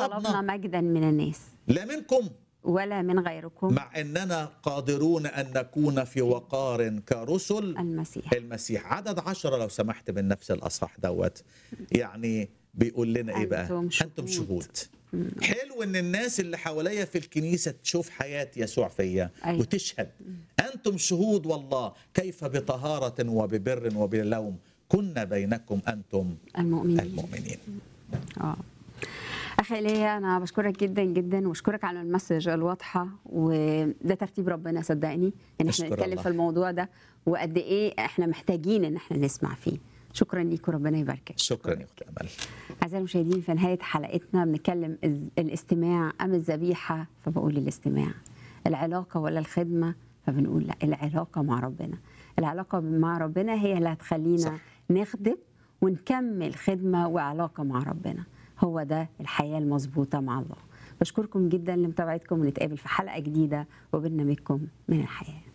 طلبنا طلبنا مجدا من الناس لا منكم ولا من غيركم مع اننا قادرون ان نكون في وقار كرسل المسيح المسيح عدد عشرة لو سمحت من نفس الاصحاح دوت يعني بيقول لنا ايه بقى أنتم شهود. انتم شهود حلو ان الناس اللي حواليا في الكنيسه تشوف حياه يسوع فيا أيوة. وتشهد انتم شهود والله كيف بطهاره وببر وبلوم كنا بينكم انتم المؤمنين المؤمنين اه اخي ايليا انا بشكرك جدا جدا واشكرك على المسج الواضحه وده ترتيب ربنا صدقني ان احنا أشكر نتكلم الله. في الموضوع ده وقد ايه احنا محتاجين ان احنا نسمع فيه شكرا ليك وربنا يباركك شكرا يا اخت امل اعزائي المشاهدين في نهايه حلقتنا بنتكلم الز- الاستماع ام الذبيحه فبقول الاستماع العلاقه ولا الخدمه فبنقول لا العلاقه مع ربنا العلاقه مع ربنا هي اللي هتخلينا صح. صح. نخدم ونكمل خدمه وعلاقه مع ربنا هو ده الحياه المظبوطه مع الله بشكركم جدا لمتابعتكم ونتقابل في حلقه جديده وبرنامجكم من الحياه